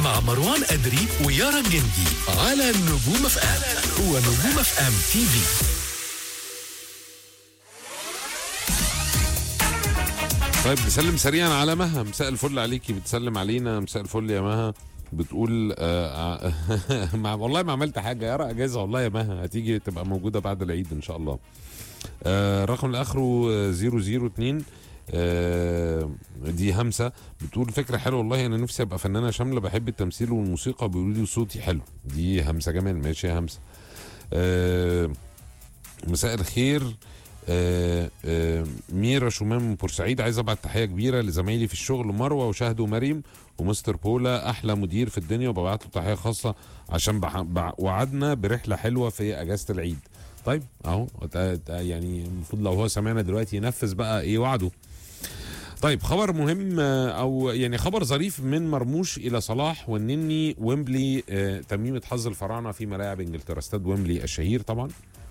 مع مروان أدري ويارا جندي على نجوم اف ام ونجوم اف ام تي في طيب بسلم سريعا على مها مساء الفل عليكي بتسلم علينا مساء الفل يا مها بتقول آه آه مع والله ما عملت حاجه يا اجازه والله يا مها هتيجي تبقى موجوده بعد العيد ان شاء الله آه رقم اللي اخره آه، 002 آه دي همسه بتقول فكره حلوه والله انا نفسي ابقى فنانه شامله بحب التمثيل والموسيقى بيقولوا لي صوتي حلو دي همسه جمال ماشي يا همسه آه مساء الخير آه، آه، ميرا شومان من بورسعيد عايز ابعت تحيه كبيره لزمايلي في الشغل مروه وشهد ومريم ومستر بولا احلى مدير في الدنيا وببعت له تحيه خاصه عشان بح... بع... وعدنا برحله حلوه في اجازه العيد طيب اهو تا- تا- يعني المفروض لو هو سمعنا دلوقتي ينفذ بقى ايه وعده طيب خبر مهم آه، او يعني خبر ظريف من مرموش الى صلاح والنني ويمبلي آه، تميمه حظ الفراعنه في ملاعب انجلترا استاد ويمبلي الشهير طبعا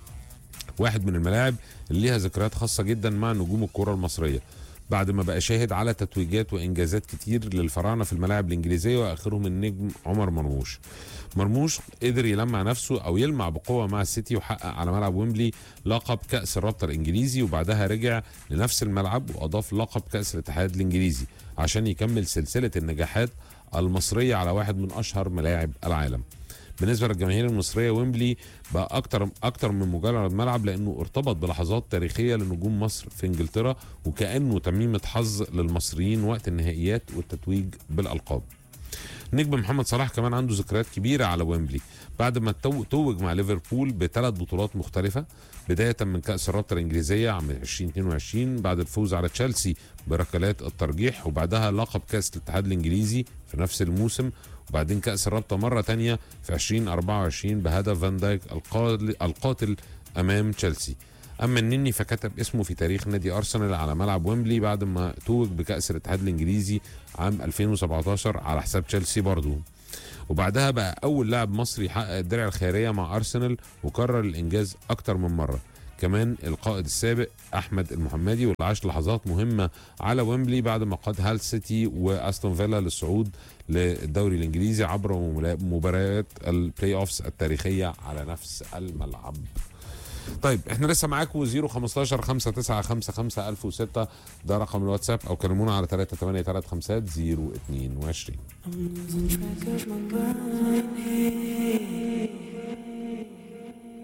واحد من الملاعب اللي ليها ذكريات خاصة جدا مع نجوم الكرة المصرية بعد ما بقى شاهد على تتويجات وإنجازات كتير للفراعنة في الملاعب الإنجليزية وآخرهم النجم عمر مرموش مرموش قدر يلمع نفسه أو يلمع بقوة مع السيتي وحقق على ملعب ويمبلي لقب كأس الرابطة الإنجليزي وبعدها رجع لنفس الملعب وأضاف لقب كأس الاتحاد الإنجليزي عشان يكمل سلسلة النجاحات المصرية على واحد من أشهر ملاعب العالم بالنسبه للجماهير المصريه ويمبلي بقى اكتر اكتر من مجرد ملعب لانه ارتبط بلحظات تاريخيه لنجوم مصر في انجلترا وكانه تميمه حظ للمصريين وقت النهائيات والتتويج بالالقاب نجم محمد صلاح كمان عنده ذكريات كبيره على ويمبلي بعد ما تو- توج مع ليفربول بثلاث بطولات مختلفه بدايه من كاس الرابطه الانجليزيه عام 2022 بعد الفوز على تشيلسي بركلات الترجيح وبعدها لقب كاس الاتحاد الانجليزي في نفس الموسم وبعدين كاس الرابطه مره تانية في 2024 بهدف فان دايك القاتل, القاتل امام تشيلسي اما النني فكتب اسمه في تاريخ نادي ارسنال على ملعب ويمبلي بعد ما توج بكاس الاتحاد الانجليزي عام 2017 على حساب تشيلسي برضه وبعدها بقى اول لاعب مصري يحقق الدرع الخيريه مع ارسنال وكرر الانجاز اكتر من مره كمان القائد السابق احمد المحمدي واللي عاش لحظات مهمه على ويمبلي بعد ما قاد هال سيتي واستون فيلا للصعود للدوري الانجليزي عبر ملا- مباريات البلاي اوفس التاريخيه على نفس الملعب طيب احنا لسه معاكم 015 5955 1006 ده رقم الواتساب او كلمونا على 38350 022